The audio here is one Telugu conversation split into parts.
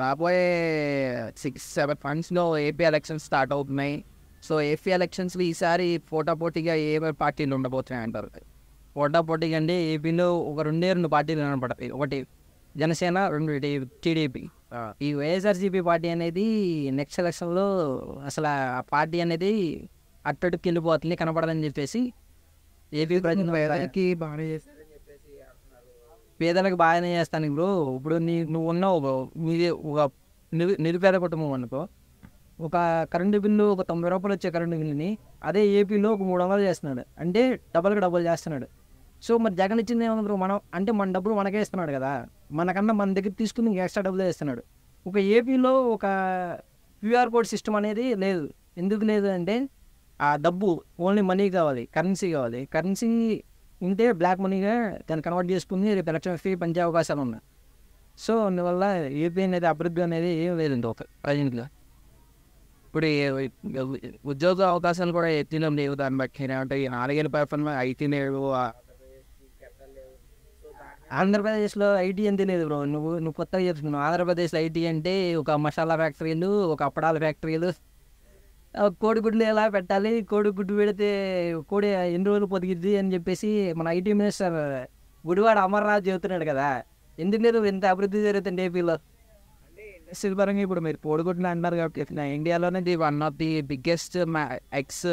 రాబోయే సిక్స్ సెవెన్ మంత్స్లో ఏపీ ఎలక్షన్స్ స్టార్ట్ అవుతున్నాయి సో ఏపీ ఎలక్షన్స్లో ఈసారి పోటాపోటీగా ఏ పార్టీలు ఉండబోతున్నాయి అంటారు పోటాపోటీగా అంటే ఏపీలో ఒక రెండే రెండు పార్టీలు కనపడతాయి ఒకటి జనసేన రెండు టీడీపీ ఈ వైఎస్ఆర్సీపీ పార్టీ అనేది నెక్స్ట్ ఎలక్షన్లో అసలు ఆ పార్టీ అనేది అట్టడికి వెళ్ళిపోతుంది కనపడదని చెప్పేసి ఏపీ ప్రజలు పేదలకి బాగానే చేస్తారని చెప్పేసి పేదలకు బాగానే చేస్తాను బ్రో ఇప్పుడు నీ నువ్వు ఉన్నావు బ్రో మీది ఒక నిరు నిరుపేద కుటుంబం అనుకో ఒక కరెంటు బిల్లు ఒక తొంభై రూపాయలు వచ్చే కరెంటు బిల్లుని అదే ఏపీలో ఒక మూడు వందలు చేస్తున్నాడు అంటే డబల్కి డబుల్ చేస్తున్నాడు సో మరి జగన్ ఇచ్చింది ఏమన్నా బ్రో మనం అంటే మన డబ్బులు మనకే ఇస్తున్నాడు కదా మనకన్నా మన దగ్గర తీసుకుని ఇంకా ఎక్స్ట్రా డబ్బులు ఇస్తున్నాడు ఒక ఏపీలో ఒక క్యూఆర్ కోడ్ సిస్టమ్ అనేది లేదు ఎందుకు లేదు అంటే ఆ డబ్బు ఓన్లీ మనీ కావాలి కరెన్సీ కావాలి కరెన్సీ ఉంటే బ్లాక్ మనీగా దాన్ని కన్వర్ట్ చేసుకుని రేపు ఎలక్షన్ ఫీ పంచే అవకాశాలు ఉన్నాయి సో అందువల్ల ఏపీ అనేది అభివృద్ధి అనేది ఏం లేదండి ఒక ప్రజెంట్గా ఇప్పుడు ఈ ఉద్యోగ అవకాశాలు కూడా ఎత్తినం లేవు దాన్ని బట్టి అంటే ఈ నాలుగేళ్ళ పర్ఫార్మెన్స్ ఐటీ లేవు ఆ- ఆంధ్రప్రదేశ్లో ఐటీ అంతే లేదు బ్రో నువ్వు నువ్వు కొత్తగా చెప్తున్నావు ఆంధ్రప్రదేశ్లో ఐటీ అంటే ఒక మసాలా ఫ్యాక్టరీలు ఒక అప్పడాల ఫ్యాక్టరీలు ఆ కోడిగుడ్లు ఎలా పెట్టాలి కోడిగుడ్డు పెడితే కోడి ఎన్ని రోజులు పొదిగిద్ది అని చెప్పేసి మన ఐటీ మినిస్టర్ గుడివాడ అమర్నాథ్ చెబుతున్నాడు కదా ఎందుకు లేదు ఎంత అభివృద్ధి జరుగుతుంది ఏపీలో ఇండస్ట్రీల పరంగా ఇప్పుడు మీరు కోడిగుడ్లు అంటారు కాబట్టి నా ఇండియాలోనే ఇది వన్ ఆఫ్ ది బిగ్గెస్ట్ ఎక్స్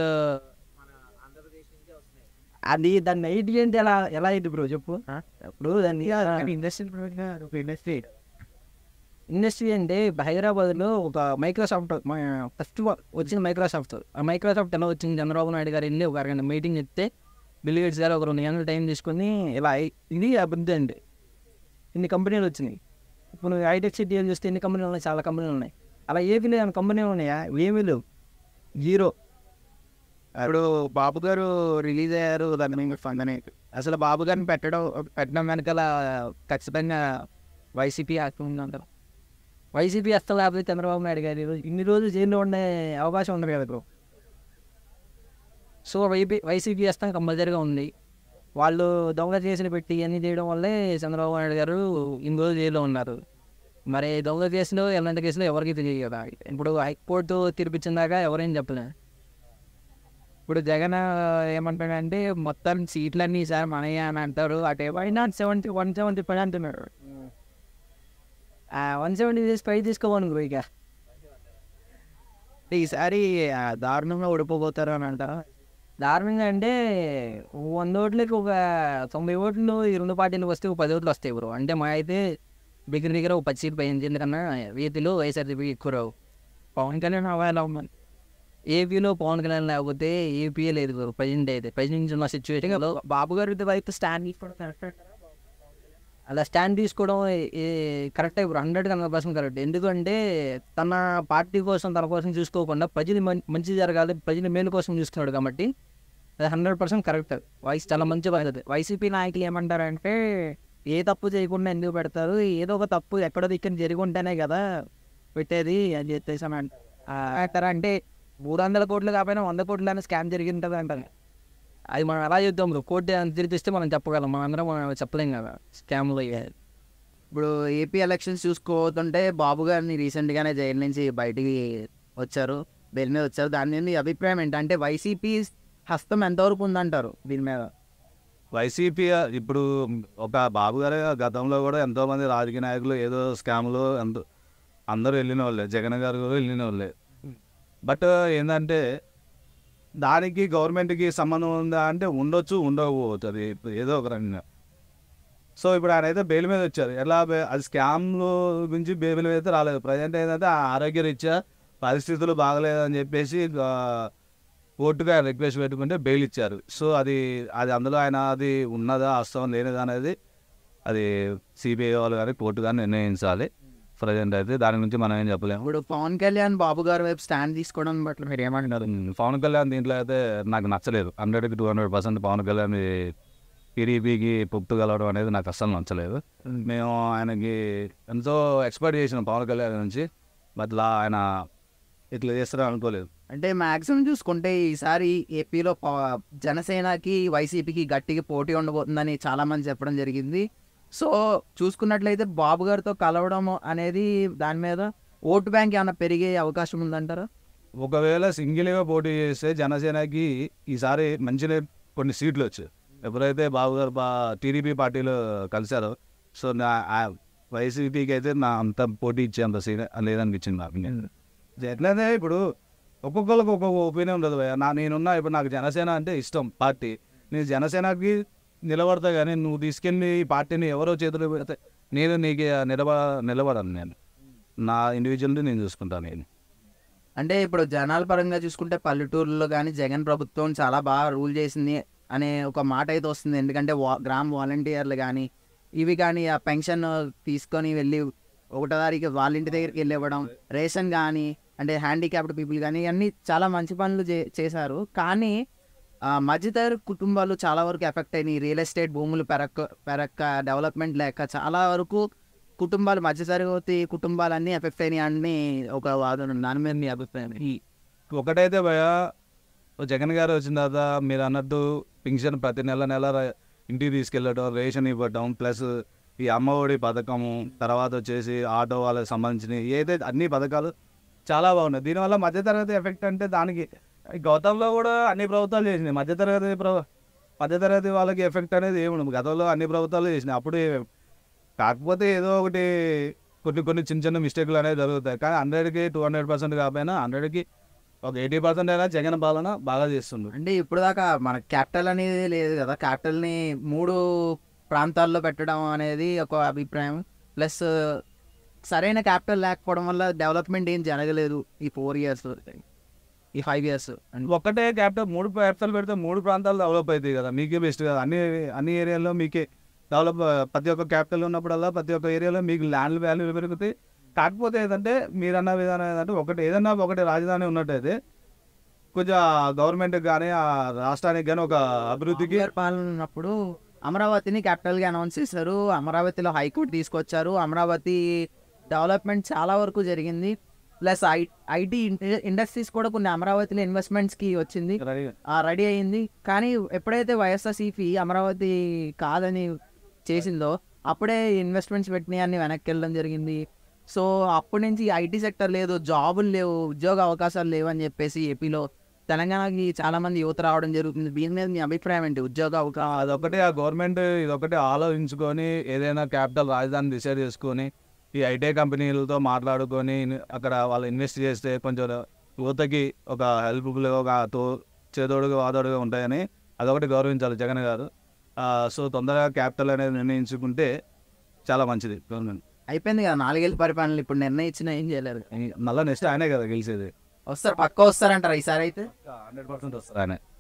అది దాన్ని ఐటీ అంటే ఎలా ఎలా అయింది బ్రో చెప్పు ఇప్పుడు దాన్ని ఇండస్ట్రీ పరంగా ఒక ఇండస్ట్రీ ఇండస్ట్రీ అంటే హైదరాబాద్లో ఒక మైక్రోసాఫ్ట్ ఫస్ట్ వచ్చిన మైక్రోసాఫ్ట్ ఆ మైక్రోసాఫ్ట్ ఎలా వచ్చింది చంద్రబాబు నాయుడు గారు వెళ్ళి ఒక అరగంట మీటింగ్ చెప్తే బిల్ గేట్స్ గారు ఒక రెండు గంటల టైం తీసుకొని ఇలా అయి- ఇది అభివృద్ధి అండి ఇన్ని కంపెనీలు వచ్చినాయి ఇప్పుడు నువ్వు హైటెక్ సిటీ అని చూస్తే ఎన్ని కంపెనీలు ఉన్నాయి చాలా కంపెనీలు ఉన్నాయి అలా ఏపీలో ఏమైనా కంపెనీలు ఉన్నాయా ఏమీ లేవు జీరో ఇప్పుడు బాబు గారు రిలీజ్ అయ్యారు దాని మీద ఫండ్ అనేది అసలు బాబు గారిని పెట్టడం పెట్టడం వెనకాల ఖచ్చితంగా వైసీపీ అంటారు వైసీపీ అస్సలు లేకపోతే చంద్రబాబు నాయుడు గారు ఇన్ని రోజులు జైల్లో ఉండే అవకాశం ఉండదు కదా బ్రో సో వైపీ వైసీపీ వస్తాం కంపల్సరీగా ఉంది వాళ్ళు దొంగ కేసులు పెట్టి అన్నీ చేయడం వల్లే చంద్రబాబు నాయుడు గారు ఇన్ని రోజులు జైల్లో ఉన్నారు మరి దొంగ కేసులో ఎలాంటి కేసులో ఎవరికి తెలియదు కదా ఇప్పుడు హైకోర్టు తీర్పిచ్చిన దాకా ఎవరేం చెప్పలే ఇప్పుడు జగన్ ఏమంటాడంటే మొత్తం సీట్లన్నీ ఈసారి మనయ్య అని అంటారు అటే why not seventy one seventy five అంటున్నారు వన్ సెవెంటీ డేస్ పై తీసుకోవాలి బ్రో ఇక ఈసారి ఆ, దారుణంగా ఓడిపోబోతారు అని అంట దారుణంగా అంటే వంద ఓట్లకి ఒక తొంభై ఓట్లు ఈ రెండు పార్టీలకు వస్తే ఒక పది ఓట్లు వస్తాయి బ్రో అంటే మా అయితే దగ్గర దగ్గర ఒక పది సీట్లు పైన ఎందుకన్నా వీటిలో వైఎస్ఆర్సీపీ ఎక్కువ రావు పవన్ కళ్యాణ్ అవ్వాలి అవ్వమని ఏపీలో పవన్ కళ్యాణ్ లేకపోతే ఏపీఏ లేదు బ్రో ప్రజెంట్ అయితే ప్రజెంట్ ఉన్న సిచ్యువేషన్లో బాబు గారి వైపు స్టాండ్ తీసుకోవడం కరెక్ట్ అంటారా? అలా స్టాండ్ తీసుకోవడం కరెక్ట్ ఇప్పుడు హండ్రెడ్ హండ్రెడ్ పర్సెంట్ కరెక్ట్ ఎందుకంటే తన పార్టీ కోసం తన కోసం చూసుకోకుండా ప్రజలు మం- మంచి జరగాలి ప్రజల మేలు కోసం చూస్తున్నాడు కాబట్టి అది హండ్రెడ్ పర్సెంట్ కరెక్ట్ వైస్ చాలా మంచి పద్ధతి వైసీపీ నాయకులు ఏమంటారంటే ఏ తప్పు చేయకుండా ఎందుకు పెడతారు ఏదో ఒక తప్పు ఎక్కడో దిక్కని జరిగి ఉంటేనే కదా పెట్టేది అని చెప్పేసి అని అంటారు ఆ, అంటారా అంటే మూడు వందల కోట్లు కాకపోయినా వంద కోట్లు అని స్కామ్ జరిగి ఉంటుంది అంటారు అది మనం ఎలా చేద్దాం బ్రో కోర్టు తిరిపిస్తే మనం చెప్పగలం మనం అందరం మనం చెప్పలేం కదా స్కామ్లో ఇప్పుడు ఏపీ ఎలక్షన్స్ చూసుకోతుంటే బాబు గారిని రీసెంట్గానే జైలు నుంచి బయటికి వచ్చారు బెయిల్ మీద వచ్చారు దాని మీద మీ అభిప్రాయం ఏంటంటే వైసీపీ హస్తం ఎంతవరకు ఉందంటారు దీని మీద వైసీపీ ఇప్పుడు ఒక బాబు గారు గతంలో కూడా ఎంతో మంది రాజకీయ నాయకులు ఏదో స్కామ్లు ఎంతో అందరూ వెళ్ళిన వాళ్ళే జగన్ గారు కూడా వెళ్ళిన వాళ్ళే బట్ ఏంటంటే దానికి గవర్నమెంట్కి సంబంధం ఉందా అంటే ఉండొచ్చు ఉండకపోవచ్చు అది ఏదో ఒక రకంగా సో ఇప్పుడు ఆయన అయితే బెయిల్ మీద వచ్చారు ఎలా బె- అది స్కామ్లు గురించి బెయిల్ మీద అయితే రాలేదు ప్రజెంట్ ఏంటంటే ఆ ఆరోగ్యరీత్యా పరిస్థితులు బాగలేదని చెప్పేసి ఆ, కోర్టుగా రిక్వెస్ట్ పెట్టుకుంటే బెయిల్ ఇచ్చారు సో అది అది అందులో ఆయన అది ఉన్నదా వాస్తవం లేనిదా అనేది అది సిబిఐ వాళ్ళు కానీ కోర్టు కానీ నిర్ణయించాలి ప్రజెంట్ అయితే దాని గురించి మనం ఏం చెప్పలేము ఇప్పుడు పవన్ కళ్యాణ్ బాబు గారి వైపు స్టాండ్ తీసుకోవడం బట్టి మీరు ఏమంటున్నారు ఉమ్, పవన్ కళ్యాణ్ దీంట్లో అయితే నాకు నచ్చలేదు హండ్రెడ్కి two hundred percent Pawan Kalyan టీడీపీకి పొత్తు కలవడం అనేది నాకు అస్సలు నచ్చలేదు మేము ఆయనకి ఎంతో ఎక్స్పెక్ట్ చేసినాం పవన్ కళ్యాణ్ నుంచి బట్ లా ఆయన ఇట్లా చేస్తారని అనుకోలేదు అంటే మాక్సిమం చూసుకుంటే ఈసారి ఏపీలో ప- జనసేనకి వైసీపీకి గట్టిగా పోటీ ఉండబోతుందని చాలా మంది చెప్పడం జరిగింది సో చూసుకున్నట్లయితే బాబు గారితో కలవడం అనేది దాని మీద ఓటు బ్యాంక్ ఏమైనా పెరిగే అవకాశం ఉందంటారా ఒకవేళ సింగిల్గా పోటీ చేస్తే జనసేనకి ఈసారి మంచి కొన్ని సీట్లు వచ్చాయి ఎప్పుడైతే బాబు గారు బా టీడీపీ పార్టీలో కలిశారో సో నా ఆ వైసీపీకి అయితే నా అంత పోటీ ఇచ్చే అంత సీన్ లేదనిపించింది నాకు ఎట్లయితే ఇప్పుడు ఒక్కొక్కరికి ఒక్కొక్క ఒపీనియన్ ఉండదు భయ్యా నా నేనున్నా ఇప్పుడు నాకు జనసేన అంటే ఇష్టం పార్టీ నేను జనసేనకి నిలబడతా కానీ నువ్వు తీసుకెళ్ళి ఈ పార్టీని ఎవరో చేతిలో పెడితే నేను నీకు నిలబ నిలబడను నేను నా ఇండివిజువల్ని నేను చూసుకుంటాను నేను అంటే ఇప్పుడు జనాల పరంగా చూసుకుంటే పల్లెటూరులో కానీ జగన్ ప్రభుత్వం చాలా బాగా రూల్ చేసింది అనే ఒక మాట అయితే వస్తుంది ఎందుకంటే వా గ్రామ వాలంటీర్లు కానీ ఇవి కానీ ఆ పెన్షన్ తీసుకొని వెళ్ళి ఒకటో తారీఖు వాళ్ళ ఇంటి దగ్గరికి వెళ్ళి ఇవ్వడం రేషన్ కానీ అంటే హ్యాండిక్యాప్డ్ పీపుల్ కానీ ఇవన్నీ చాలా మంచి పనులు చే చేశారు కానీ ఆ, మధ్యతరగతి కుటుంబాలు చాలా వరకు ఎఫెక్ట్ అయినాయి రియల్ ఎస్టేట్ భూములు పెరక్క పెరక్క డెవలప్మెంట్ లేక చాలా వరకు కుటుంబాలు మధ్యతరగతి కుటుంబాలన్నీ ఎఫెక్ట్ అయినాయి అని ఒక వాదన ఉంది. దాని మీద మీ అభిప్రాయం ఏంటి? ఒకటైతే భయ జగన్ గారు వచ్చిన తర్వాత మీరు అన్నట్టు పింఛన్ ప్రతి నెల నెల ర- ఇంటికి తీసుకెళ్ళడం రేషన్ ఇవ్వడం ప్లస్ ఈ అమ్మఒడి పథకము తర్వాత వచ్చేసి ఆటో వాళ్ళకి సంబంధించిన ఏదైతే అన్ని పథకాలు చాలా బాగున్నాయి దీనివల్ల మధ్యతరగతి ఎఫెక్ట్ అంటే దానికి ఈ గతంలో కూడా అన్ని ప్రభుత్వాలు చేసినాయి మధ్యతరగతి ప్ర మధ్యతరగతి వాళ్ళకి ఎఫెక్ట్ అనేది ఏముండదు గతంలో అన్ని ప్రభుత్వాలు చేసినాయి అప్పుడు ఏ- కాకపోతే ఏదో ఒకటి కొన్ని కొన్ని చిన్న చిన్న మిస్టేక్లు అనేవి జరుగుతాయి కానీ హండ్రెడ్కి టూ హండ్రెడ్ పర్సెంట్ కాకపోయినా హండ్రెడ్కి ఒక ఎయిటీ పర్సెంట్ అయినా జగన్ పాలన బాగా చేస్తుంది అంటే ఇప్పుడు దాకా మన క్యాపిటల్ అనేది లేదు కదా క్యాపిటల్ని మూడు ప్రాంతాల్లో పెట్టడం అనేది ఒక అభిప్రాయం ప్లస్ సరైన క్యాపిటల్ లేకపోవడం వల్ల డెవలప్మెంట్ ఏం జరగలేదు ఈ ఫోర్ ఇయర్స్ ఈ ఫైవ్ ఇయర్స్ ఒక్కటే క్యాపిటల్ మూడు క్యాపిటల్ పెడితే మూడు ప్రాంతాలు డెవలప్ అవుతాయి కదా మీకే బెస్ట్ కదా అన్ని అన్ని ఏరియాల్లో మీకే డెవలప్ ప్రతి ఒక్క క్యాపిటల్ ఉన్నప్పుడల్లా ప్రతి ఒక్క ఏరియాలో మీకు ల్యాండ్ వాల్యూ పెరుగుతాయి కాకపోతే ఏంటంటే మీరు అన్న విధానం ఏంటంటే ఒకటి ఏదన్నా ఒకటి రాజధాని ఉన్నట్టయితే కొంచెం గవర్నమెంట్కి కానీ ఆ రాష్ట్రానికి కానీ ఒక అభివృద్ధికి గారి పాలన ఉన్నప్పుడు అమరావతిని క్యాపిటల్గా అనౌన్స్ చేశారు అమరావతిలో హైకోర్టు తీసుకొచ్చారు అమరావతి డెవలప్మెంట్ చాలా వరకు జరిగింది ప్లస్ ఐ ఐటీ ఇండస్ట్రీస్ కూడా కొన్ని అమరావతిలో ఇన్వెస్ట్మెంట్స్కి వచ్చింది ఆ రెడీ అయింది కానీ ఎప్పుడైతే వైఎస్ఆర్సీపీ అమరావతి కాదని చేసిందో అప్పుడే ఇన్వెస్ట్మెంట్స్ పెట్టినాయి అన్ని వెనక్కి వెళ్ళడం జరిగింది సో అప్పటి నుంచి ఐటీ సెక్టర్ లేదు జాబులు లేవు ఉద్యోగ అవకాశాలు లేవు అని చెప్పేసి ఏపీలో తెలంగాణకి చాలా మంది యువత రావడం జరుగుతుంది దీని మీద మీ అభిప్రాయం ఏంటి ఉద్యోగ అవకా అదొకటి ఆ గవర్నమెంట్ ఇదొకటి ఆలోచించుకొని ఏదైనా క్యాపిటల్ రాజధాని డిసైడ్ చేసుకొని ఈ ఐటీ కంపెనీలతో మాట్లాడుకొని అక్కడ వాళ్ళు ఇన్వెస్ట్ చేస్తే కొంచెం యువతకి ఒక హెల్ప్ఫుల్గా ఒక తో చేదోడుగా వాదోడుగా ఉంటాయని అదొకటి గౌరవించాలి జగన్ గారు ఆ, సో తొందరగా క్యాపిటల్ అనేది నిర్ణయించుకుంటే చాలా మంచిది గవర్నమెంట్ అయిపోయింది కదా నాలుగేళ్ళ పరిపాలనలు ఇప్పుడు నిర్ణయించిన ఏం చేయలేరు మళ్ళీ నెక్స్ట్ ఆయనే కదా గెలిచేది వస్తారు పక్క వస్తారంటారా ఈసారి అయితే హండ్రెడ్ పర్సెంట్ వస్తారు ఆయన